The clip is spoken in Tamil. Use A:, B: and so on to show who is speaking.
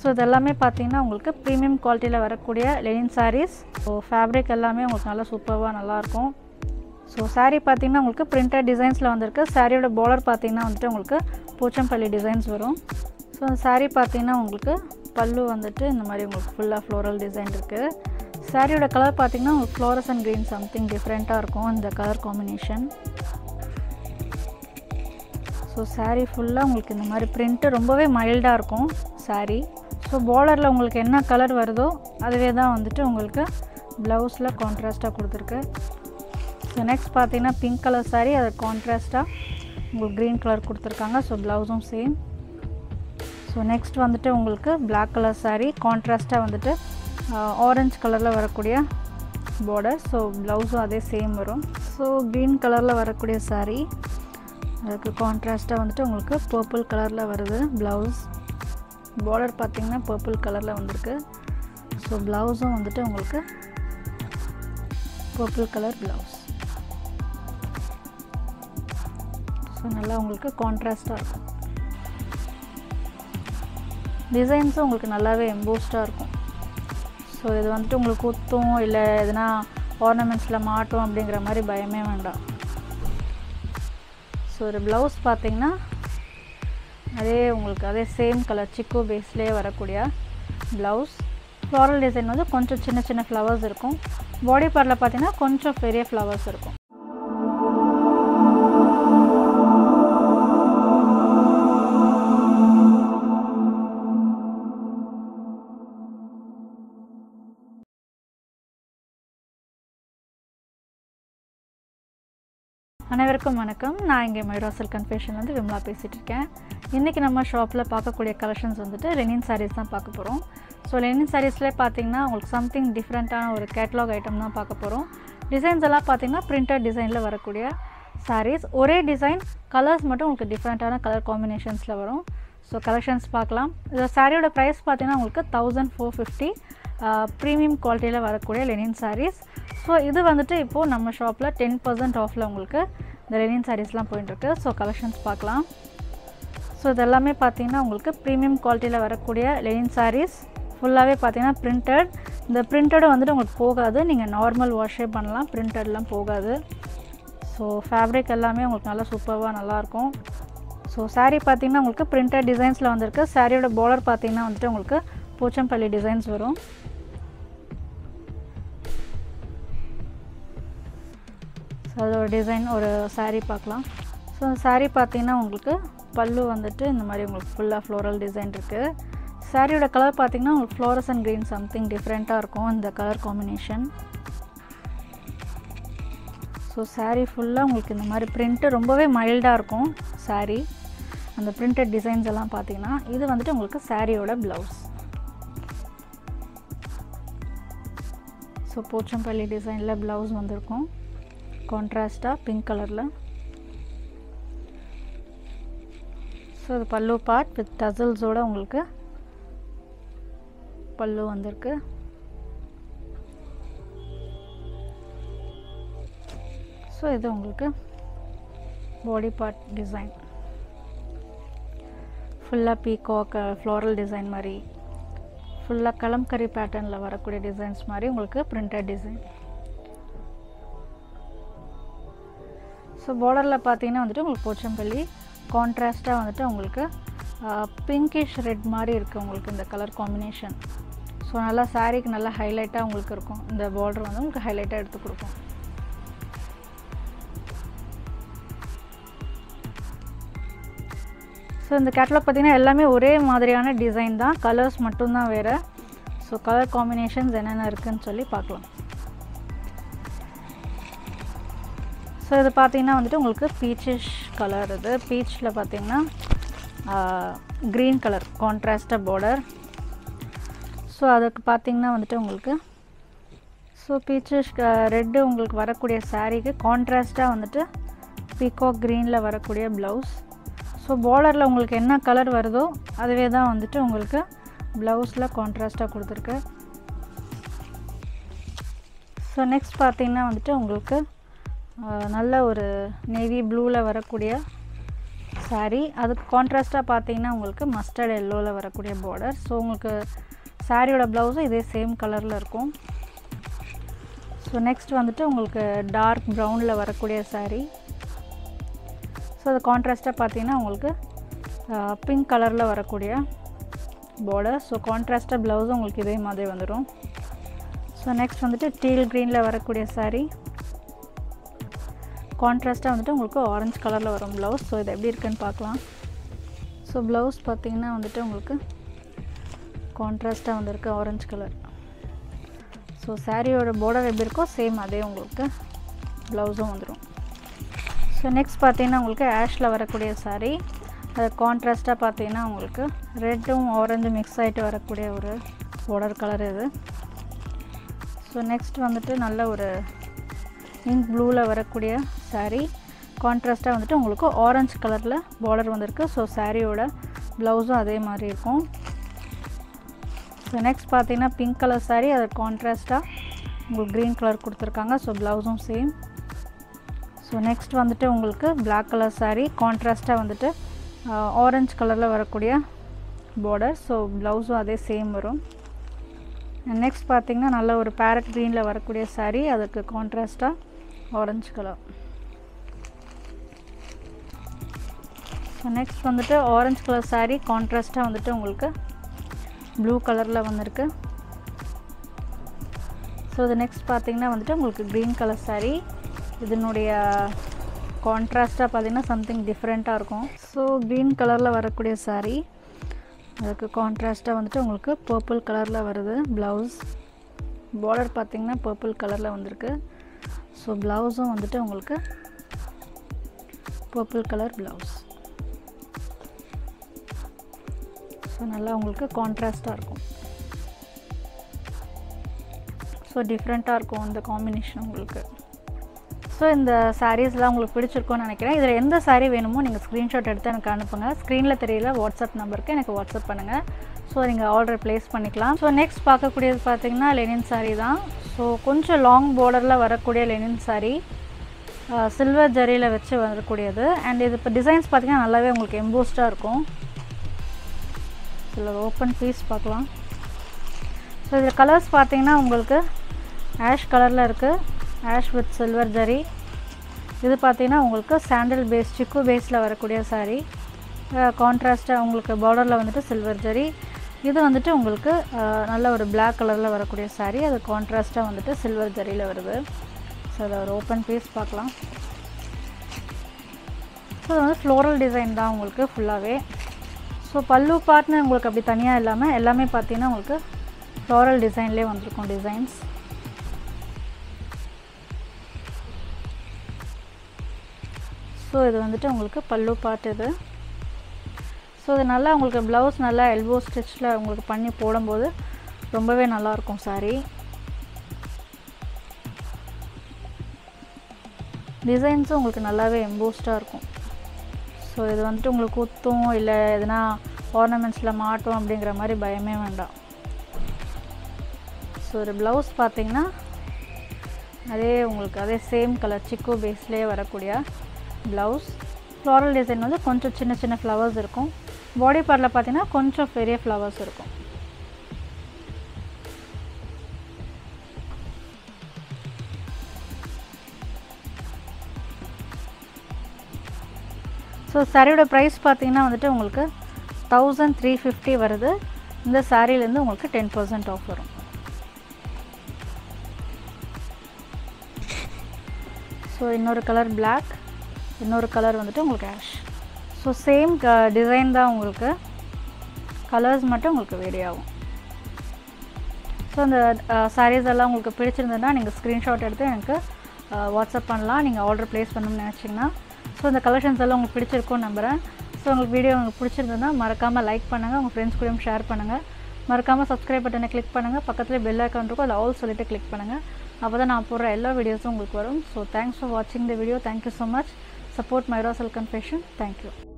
A: ஸோ இது எல்லாமே பார்த்தீங்கன்னா உங்களுக்கு ப்ரீமியம் குவாலிட்டியில் வரக்கூடிய லெனின் சாரீஸ் ஸோ ஃபேப்ரிக் எல்லாமே உங்களுக்கு நல்லா சூப்பராக நல்லாயிருக்கும் ஸோ saree பார்த்தீங்கன்னா உங்களுக்கு பிரிண்டட் டிசைன்ஸில் வந்திருக்கு சாரியோட பார்டர் பார்த்தீங்கன்னா வந்துட்டு உங்களுக்கு பூச்சம்பள்ளி டிசைன்ஸ் வரும் ஸோ அந்த saree பார்த்தீங்கன்னா உங்களுக்கு பல்லு வந்துட்டு இந்த மாதிரி உங்களுக்கு ஃபுல்லாக ஃப்ளோரல் டிசைன் இருக்குது சாரியோட கலர் பார்த்தீங்கன்னா உங்களுக்கு ஃப்ளோரஸ் அண்ட் க்ரீன் சம்திங் டிஃப்ரெண்ட்டாக இருக்கும் இந்த கலர் காம்பினேஷன் ஸோ saree ஃபுல்லாக உங்களுக்கு இந்த மாதிரி பிரிண்ட்டு ரொம்பவே மைல்டாக இருக்கும் saree ஸோ பார்டரில் உங்களுக்கு என்ன கலர் வருதோ அதுவே தான் வந்துட்டு உங்களுக்கு ப்ளவுஸில் கான்ட்ராஸ்ட்டாக கொடுத்துருக்கு ஸோ நெக்ஸ்ட் பார்த்தீங்கன்னா பிங்க் கலர் saree அது கான்ட்ராஸ்ட்டாக உங்களுக்கு க்ரீன் கலர் கொடுத்துருக்காங்க ஸோ ப்ளவுஸும் சேம் ஸோ நெக்ஸ்ட் வந்துட்டு உங்களுக்கு Black கலர் saree கான்ட்ராஸ்ட்டாக வந்துட்டு ஆரஞ்சு கலரில் வரக்கூடிய பார்டர் ஸோ ப்ளவுஸும் அதே சேம் வரும் ஸோ க்ரீன் கலரில் வரக்கூடிய saree அதுக்கு கான்ட்ராஸ்ட்டாக வந்துட்டு உங்களுக்கு பர்பிள் கலரில் வருது ப்ளவுஸ் பார்டர் பார்த்தீங்கன்னா பர்பிள் கலரில் வந்திருக்கு ஸோ ப்ளவுஸும் வந்துட்டு உங்களுக்கு பர்பிள் கலர் ப்ளவுஸ் ஸோ நல்லா உங்களுக்கு கான்ட்ராஸ்ட்டாக இருக்கும் டிசைன்ஸும் உங்களுக்கு நல்லாவே எம்போஸ்டாக இருக்கும் ஸோ இது வந்துட்டு உங்களுக்கு குத்தும் இல்லை எதுனா ஆர்னமெண்ட்ஸில் மாட்டும் அப்படிங்கிற மாதிரி பயமே வேண்டாம் ஸோ ஒரு ப்ளவுஸ் பார்த்தீங்கன்னா அதே உங்களுக்கு அதே சேம் கலர் சிக்கு பேஸ்லேயே வரக்கூடிய ப்ளவுஸ் ஃப்ளாரல் டிசைன் வந்து கொஞ்சம் சின்ன சின்ன ஃப்ளவர்ஸ் இருக்கும் பாடி பார்ட்டில் பார்த்தீங்கன்னா கொஞ்சம் பெரிய ஃப்ளவர்ஸ் இருக்கும் அனைவருக்கும் வணக்கம் நான் இங்கே மைராசல் கன்ஃபெஷன்லேருந்து விமலா பேசிகிட்டு இருக்கேன் இன்றைக்கி நம்ம ஷாப்பில் பார்க்கக்கூடிய கலெக்ஷன்ஸ் வந்துட்டு லெனின் சாரீஸ் தான் பார்க்க போகிறோம் ஸோ லெனின் சாரீஸ்லேயே பார்த்தீங்கன்னா உங்களுக்கு சம்திங் டிஃப்ரெண்ட்டான ஒரு கேட்லாக் ஐட்டம் தான் பார்க்க போகிறோம் டிசைன்ஸ் எல்லாம் பார்த்தீங்கன்னா பிரிண்டட் டிசைனில் வரக்கூடிய சாரீஸ் ஒரே டிசைன் கலர்ஸ் மட்டும் உங்களுக்கு டிஃப்ரெண்ட்டான கலர் காம்பினேஷன்ஸில் வரும் ஸோ கலெக்ஷன்ஸ் பார்க்கலாம் இந்த சாரியோட ப்ரைஸ் பார்த்தீங்கன்னா உங்களுக்கு தௌசண்ட் ஃபோர் ஃபிஃப்டி ப்ரீமியம் குவாலிட்டியில் வரக்கூடிய லெனின் சாரீஸ் ஸோ இது வந்துட்டு இப்போது நம்ம ஷாப்பில் டென் பர்சன்ட் ஆஃபில் உங்களுக்கு இந்த லெனின் சாரீஸ்லாம் போயிட்டுருக்கு ஸோ கலெக்ஷன்ஸ் பார்க்கலாம் ஸோ இது எல்லாமே பார்த்தீங்கன்னா உங்களுக்கு ப்ரீமியம் குவாலிட்டியில் வரக்கூடிய லெனின் சாரீஸ் ஃபுல்லாகவே பார்த்தீங்கன்னா பிரிண்டட் இந்த பிரிண்டடும் வந்துட்டு உங்களுக்கு போகாது நீங்கள் நார்மல் வாஷே பண்ணலாம் பிரிண்டட்லாம் போகாது ஸோ ஃபேப்ரிக் எல்லாமே உங்களுக்கு நல்லா சூப்பராக நல்லாயிருக்கும் ஸோ saree பார்த்தீங்கன்னா உங்களுக்கு பிரிண்டட் டிசைன்ஸில் வந்திருக்கு சாரியோட பார்டர் பார்த்தீங்கன்னா வந்துட்டு உங்களுக்கு போச்சம்பள்ளி டிசைன்ஸ் வரும் ஸோ அதோட டிசைன் ஒரு saree பார்க்கலாம் ஸோ அந்த saree பார்த்தீங்கன்னா உங்களுக்கு பல்லு வந்துட்டு இந்த மாதிரி உங்களுக்கு ஃபுல்லாக ஃப்ளோரல் டிசைன் இருக்குது சாரியோட கலர் பார்த்தீங்கன்னா உங்களுக்கு ஃப்ளோரஸ் அண்ட் க்ரீன் சம்திங் டிஃப்ரெண்ட்டாக இருக்கும் இந்த கலர் காம்பினேஷன் ஸோ saree ஃபுல்லாக உங்களுக்கு இந்த மாதிரி பிரிண்ட்டு ரொம்பவே மைல்டாக இருக்கும் saree அந்த பிரிண்டட் டிசைன்ஸ் எல்லாம் பார்த்தீங்கன்னா இது வந்துட்டு உங்களுக்கு சாரியோட ப்ளவுஸ் ஸோ போச்சம்பள்ளி டிசைனில் ப்ளவுஸ் வந்திருக்கும் கான்ட்ராஸ்ட்டாக பிங்க் கலரில் ஸோ இது பல்லு பார்ட் வித் டசல்ஸோட உங்களுக்கு பல்லு வந்திருக்கு ஸோ இது உங்களுக்கு பாடி பார்ட் டிசைன் ஃபுல்லாக பீகாக் ஃப்ளோரல் டிசைன் மாதிரி ஃபுல்லாக கலம்கரி பேட்டர்னில் வரக்கூடிய டிசைன்ஸ் மாதிரி உங்களுக்கு பிரிண்டட் டிசைன் ஸோ பார்டரில் பார்த்தீங்கன்னா வந்துட்டு உங்களுக்கு போச்சம்பள்ளி கான்ட்ராஸ்ட்டாக வந்துட்டு உங்களுக்கு பிங்கிஷ் ரெட் மாதிரி இருக்குது உங்களுக்கு இந்த கலர் காம்பினேஷன் ஸோ நல்லா சாரீக்கு நல்லா ஹைலைட்டாக உங்களுக்கு இருக்கும் இந்த பார்டர் வந்து உங்களுக்கு ஹைலைட்டாக எடுத்து கொடுக்கும் ஸோ இந்த கேட்டலாக் பார்த்தீங்கன்னா எல்லாமே ஒரே மாதிரியான டிசைன் தான் கலர்ஸ் மட்டும்தான் வேறு ஸோ கலர் காம்பினேஷன்ஸ் என்னென்ன இருக்குதுன்னு சொல்லி பார்க்கலாம் ஸோ இது பார்த்தீங்கன்னா வந்துட்டு உங்களுக்கு பீச்சிஷ் கலர் இது பீச்சில் பார்த்தீங்கன்னா க்ரீன் கலர் கான்ட்ராஸ்டாக பார்டர் ஸோ அதுக்கு பார்த்தீங்கன்னா வந்துட்டு உங்களுக்கு ஸோ பீச்சிஷ் ரெட்டு உங்களுக்கு வரக்கூடிய சாரீக்கு கான்ட்ராஸ்ட்டாக வந்துட்டு பீகாக் க்ரீனில் வரக்கூடிய ப்ளவுஸ் ஸோ பார்டரில் உங்களுக்கு என்ன கலர் வருதோ அதுவே தான் வந்துட்டு உங்களுக்கு ப்ளவுஸில் கான்ட்ராஸ்ட்டாக கொடுத்துருக்கு ஸோ நெக்ஸ்ட் பார்த்தீங்கன்னா வந்துட்டு உங்களுக்கு நல்ல ஒரு நேவி ப்ளூவில் வரக்கூடிய saree அதுக்கு கான்ட்ராஸ்ட்டாக பார்த்தீங்கன்னா உங்களுக்கு மஸ்டர்ட் எல்லோவில் வரக்கூடிய பார்டர் ஸோ உங்களுக்கு சாரியோட ப்ளவுஸும் இதே சேம் கலரில் இருக்கும் ஸோ நெக்ஸ்ட் வந்துட்டு உங்களுக்கு டார்க் ப்ரௌனில் வரக்கூடிய saree ஸோ அது கான்ட்ராஸ்ட்டாக பார்த்தீங்கன்னா உங்களுக்கு பிங்க் கலரில் வரக்கூடிய பார்டர் ஸோ கான்ட்ராஸ்ட்டாக ப்ளவுஸும் உங்களுக்கு இதே மாதிரி வந்துடும் ஸோ நெக்ஸ்ட் வந்துட்டு டீல் க்ரீனில் வரக்கூடிய saree கான்ட்ராஸ்ட்டாக வந்துட்டு உங்களுக்கு ஆரஞ்சு கலரில் வரும் ப்ளவுஸ் ஸோ இது எப்படி இருக்குன்னு பார்க்கலாம் ஸோ ப்ளவுஸ் பார்த்தீங்கன்னா வந்துட்டு உங்களுக்கு கான்ட்ராஸ்ட்டாக வந்திருக்கு ஆரஞ்சு கலர் ஸோ சாரியோட பார்டர் எப்படி இருக்கோ சேம் அதே உங்களுக்கு ப்ளவுஸும் வந்துடும் ஸோ நெக்ஸ்ட் பார்த்தீங்கன்னா உங்களுக்கு ஆஷில் வரக்கூடிய saree அது கான்ட்ராஸ்ட்டாக பார்த்தீங்கன்னா உங்களுக்கு ரெட்டும் ஆரஞ்சும் மிக்ஸ் ஆகிட்டு வரக்கூடிய ஒரு பார்டர் கலர் இது ஸோ நெக்ஸ்ட் வந்துட்டு நல்ல ஒரு இங்க் ப்ளூவில் வரக்கூடிய saree கான்ட்ராஸ்ட்டாக வந்துட்டு உங்களுக்கு ஆரஞ்சு கலரில் பார்டர் வந்திருக்கு ஸோ சாரியோட ப்ளவுஸும் அதே மாதிரி இருக்கும் ஸோ நெக்ஸ்ட் பார்த்தீங்கன்னா பிங்க் கலர் saree அது கான்ட்ராஸ்ட்டாக உங்களுக்கு க்ரீன் கலர் கொடுத்துருக்காங்க ஸோ ப்ளவுஸும் சேம் ஸோ நெக்ஸ்ட் வந்துட்டு உங்களுக்கு Black கலர் saree கான்ட்ராஸ்ட்டாக வந்துட்டு ஆரஞ்சு கலரில் வரக்கூடிய பார்டர் ஸோ ப்ளவுஸும் அதே சேம் வரும் நெக்ஸ்ட் பார்த்தீங்கன்னா நல்ல ஒரு பேரட் க்ரீனில் வரக்கூடிய saree அதுக்கு கான்ட்ராஸ்ட்டாக ஆரஞ்சு கலர் ஸோ நெக்ஸ்ட் வந்துட்டு ஆரஞ்சு கலர் saree கான்ட்ராஸ்ட்டாக வந்துட்டு உங்களுக்கு ப்ளூ கலரில் வந்திருக்கு ஸோ இது நெக்ஸ்ட் பார்த்தீங்கன்னா வந்துட்டு உங்களுக்கு க்ரீன் கலர் saree இதனுடைய கான்ட்ராஸ்ட்டாக பார்த்தீங்கன்னா சம்திங் டிஃப்ரெண்ட்டாக இருக்கும் ஸோ க்ரீன் கலரில் வரக்கூடிய saree அதுக்கு கான்ட்ராஸ்ட்டாக வந்துட்டு உங்களுக்கு பர்பிள் கலரில் வருது ப்ளவுஸ் பார்டர் பார்த்தீங்கன்னா பர்பிள் கலரில் வந்திருக்கு ஸோ ப்ளவுஸும் வந்துட்டு உங்களுக்கு பர்பிள் கலர் ப்ளவுஸ் ஸோ நல்லா உங்களுக்கு கான்ட்ராஸ்ட்டாக இருக்கும் ஸோ டிஃப்ரெண்ட்டாக இருக்கும் இந்த காம்பினேஷன் உங்களுக்கு ஸோ இந்த சாரீஸ்லாம் உங்களுக்கு பிடிச்சிருக்கும்னு நினைக்கிறேன் இதில் எந்த saree வேணுமோ நீங்கள் ஸ்க்ரீன்ஷாட் எடுத்து எனக்கு அனுப்புங்க ஸ்க்ரீனில் தெரியல வாட்ஸ்அப் நம்பருக்கு எனக்கு வாட்ஸ்அப் பண்ணுங்கள் ஸோ நீங்கள் ஆர்டர் ப்ளேஸ் பண்ணிக்கலாம் ஸோ நெக்ஸ்ட் பார்க்கக்கூடியது பார்த்தீங்கன்னா லெனின் saree தான் ஸோ கொஞ்சம் லாங் பார்டரில் வரக்கூடிய லெனின் saree சில்வர் ஜரியில் வச்சு வரக்கூடியது அண்ட் இது இப்போ டிசைன்ஸ் பார்த்தீங்கன்னா நல்லாவே உங்களுக்கு எம்போஸ்டாக இருக்கும் இதில் ஓப்பன் பீஸ் பார்க்கலாம் ஸோ இதில் கலர்ஸ் பார்த்தீங்கன்னா உங்களுக்கு ஆஷ் கலரில் இருக்குது ஆஷ் வித் சில்வர் ஜரி இது பார்த்தீங்கன்னா உங்களுக்கு சாண்டல் பேஸ் சிக்கு பேஸில் வரக்கூடிய saree கான்ட்ராஸ்ட்டாக உங்களுக்கு பார்டரில் வந்துட்டு சில்வர் ஜரி இது வந்துட்டு உங்களுக்கு அஹ், நல்ல ஒரு Black கலரில் வரக்கூடிய saree அது கான்ட்ராஸ்ட்டாக வந்துட்டு சில்வர் ஜரியில் வருது ஸோ அதை ஒரு ஓப்பன் பீஸ் பார்க்கலாம் ஸோ இது வந்து ஃப்ளோரல் டிசைன் தான் உங்களுக்கு ஃபுல்லாகவே ஸோ பல்லு பார்ட்னு உங்களுக்கு அப்படி தனியாக இல்லாமல் எல்லாமே பார்த்தீங்கன்னா உங்களுக்கு ஃப்ளோரல் டிசைன்லேயே வந்திருக்கும் டிசைன்ஸ் ஸோ இது வந்துட்டு உங்களுக்கு பல்லு பார்ட் இது ஸோ இது நல்லா உங்களுக்கு ப்ளவுஸ் நல்லா எல்போ ஸ்டிச்சில் உங்களுக்கு பண்ணி போடும்போது ரொம்பவே நல்லாயிருக்கும் saree டிசைன்ஸும் உங்களுக்கு நல்லாவே எம்போஸ்டாக இருக்கும் ஸோ இது வந்துட்டு உங்களுக்கு குத்தும் இல்லை எதனா ஆர்னமெண்ட்ஸில் மாட்டும் அப்படிங்கிற மாதிரி பயமே வேண்டாம் ஸோ ஒரு ப்ளவுஸ் பார்த்தீங்கன்னா அதே உங்களுக்கு அதே சேம் கலர் சிக்கு பேஸ்லேயே வரக்கூடிய ப்ளவுஸ் ஃப்ளாரல் டிசைன் வந்து கொஞ்சம் சின்ன சின்ன ஃப்ளவர்ஸ் இருக்கும் பாடி பார்ட்டில் பார்த்தீங்கன்னா கொஞ்சம் பெரிய ஃப்ளவர்ஸ் இருக்கும் ஸோ சாரியோட ப்ரைஸ் பார்த்தீங்கன்னா வந்துட்டு உங்களுக்கு தௌசண்ட் த்ரீ ஃபிஃப்டி வருது இந்த சாரிலேருந்து உங்களுக்கு டென் பர்சன்ட் ஆஃப் வரும் ஸோ இன்னொரு கலர் Black இன்னொரு கலர் வந்துட்டு உங்களுக்கு ஆஷ் ஸோ சேம் டிசைன் தான் உங்களுக்கு கலர்ஸ் மட்டும் உங்களுக்கு வேரி ஆகும் ஸோ அந்த சாரீஸ் எல்லாம் உங்களுக்கு பிடிச்சிருந்ததுன்னா நீங்கள் ஸ்க்ரீன்ஷாட் எடுத்து எனக்கு வாட்ஸ்அப் பண்ணலாம் நீங்கள் ஆர்டர் ப்ளேஸ் பண்ணணும்னு நினச்சிங்கன்னா ஸோ இந்த கலெக்ஷன்ஸ் எல்லாம் உங்களுக்கு பிடிச்சிருக்கும்னு நம்புகிறேன் ஸோ உங்களுக்கு வீடியோ உங்களுக்கு பிடிச்சிருந்ததுன்னா மறக்காமல் லைக் பண்ணுங்கள் உங்கள் ஃப்ரெண்ட்ஸ் கூடயும் ஷேர் பண்ணுங்கள் மறக்காமல் சப்ஸ்கிரைப் பட்டனை கிளிக் பண்ணுங்கள் பக்கத்தில் பெல் ஐக்கான் இருக்கும் அதில் ஆல் சொல்லிட்டு கிளிக் பண்ணுங்கள் அப்போ தான் நான் போடுற எல்லா வீடியோஸும் உங்களுக்கு வரும் ஸோ தேங்க்ஸ் ஃபார் வாட்சிங் the video thank you so much support Myra cell confession thank you